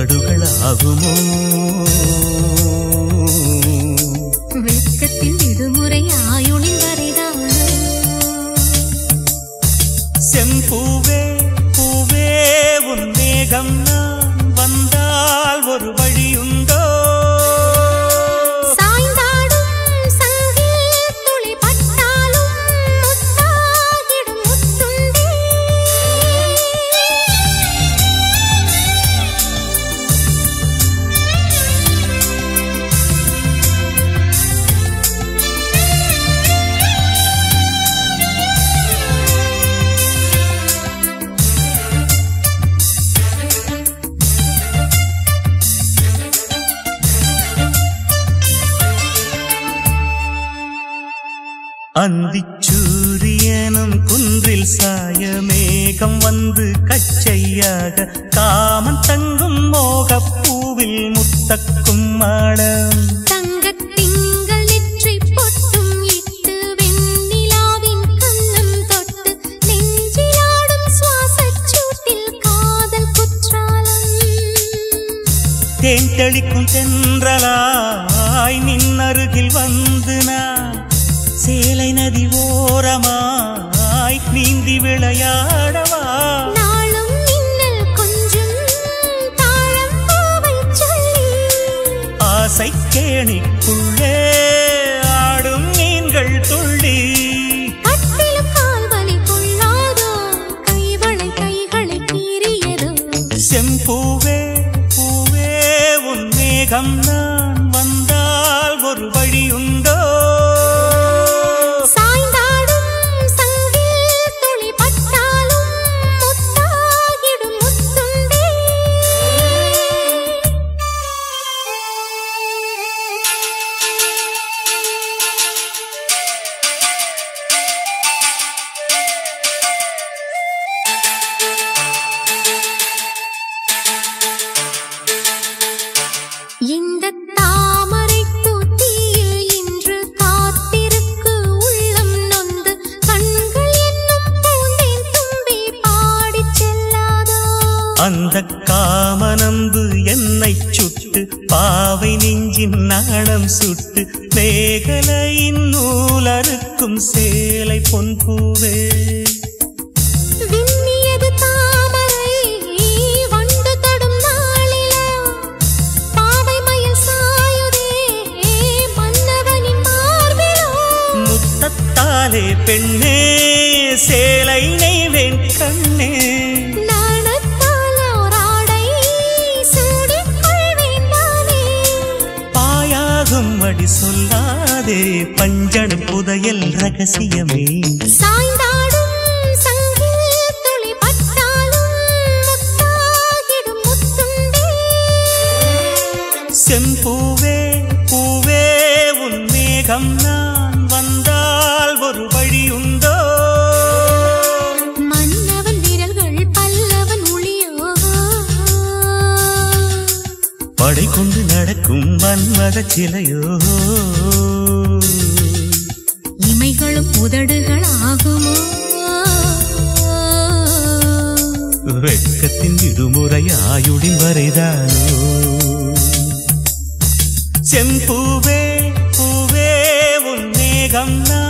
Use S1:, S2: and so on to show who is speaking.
S1: உதடுகளாகுமோ
S2: வெட்கத்தின் விடுமுறை ஆயுளின் வரைதானோ
S1: செம்பூவே பூவே உன் மேகம் நான் வந்தால் ஒரு வழியுண்டோ
S2: சாய்ந்தாடும் சங்கில் துளி பட்டாலும் முத்தாகிடும் முத்துண்டே
S1: அந்திச்சூரியனும் குன்றில் சாய மேகம் வந்து கச்சையாக காமன் தங்கும் மோகப் பூவில் முத்தக்கும் மாடம்
S2: தங்கத் திங்கள் நெற்றிப் பொட்டும் இட்டு வெண்ணிலாவின் கன்னம் தொட்டு நெஞ்சிலாடும் சுவாசச் சூட்டில் காதல் குற்றாலம்
S1: தேன் தெளிக்கும் தென்றலாய் நின்னருகில் வந்து நான் சேலை நதி ஓரமாய் நீந்தி விளையாடவா
S2: நாளும் மின்னல் கொஞ்சும் தாழம் பூவைச் சொல்லி
S1: ஆசை கேணிக்குள்ளே ஆடும் மீன்கள் துள்ளி
S2: கட்டிலும் கால்வலி கொள்ளாதோ கைவளை கைகளை கீறியதோ
S1: செம்பூவே பூவே உன் மேகம் நான் வந்தால் ஒரு வழியுண்டோ
S2: சாய்ந்தாடும் சங்கில் துளி பட்டாலும் முத்தாகிடும் முத்துண்டே இந்த தாமரைத் தூத்தியில் இன்று காத்திருக்கு உள்ளம் நொந்து கண்கள் என்னும் பூந்தேன் தும்பி பாடிச் செல்லாதோ
S1: அந்த காமனம்பு என்னை சுட்டு பாவை நெஞ்சின் நாணம் சுட்டு மேகலையின் நூலறுக்கும் சேலை பொன்பூவே
S2: விண்ணியது தாமரை வண்டு தொடும் நாளிலா பாவை மயில் சாயுதே மன்னவனின் மார்பிலோ
S1: முத்தத்தாலே பெண்ணே சேலை நெய்வேன் கண்ணே
S2: நாணத்தால் ஓராடை சூடிக் கொள்வேன் நானே
S1: பாயாகும் அடி சொல்லாதே பஞ்சணம் புதையல் ரகசியமே
S2: சாய்ந்தாடும் சங்கில் துளி பட்டாலும் முத்தாகிடும் முத்துண்டே
S1: செம்பூவே பூவே உன் மேகம் நான் வந்தால் ஒரு வழியுண்டோ
S2: மன்னவன் விரல்கள் பல்லவன் ஒளியோ
S1: படை கொண்டு நடக்கும் மன்மத சிலையோ
S2: இமைகளும் உதடுகள் ஆகுமோ
S1: வெட்கத்தின் விடுமுறை ஆயுடின் வரைதானோ செம்பூவே பூவே உன் மேகம் நான்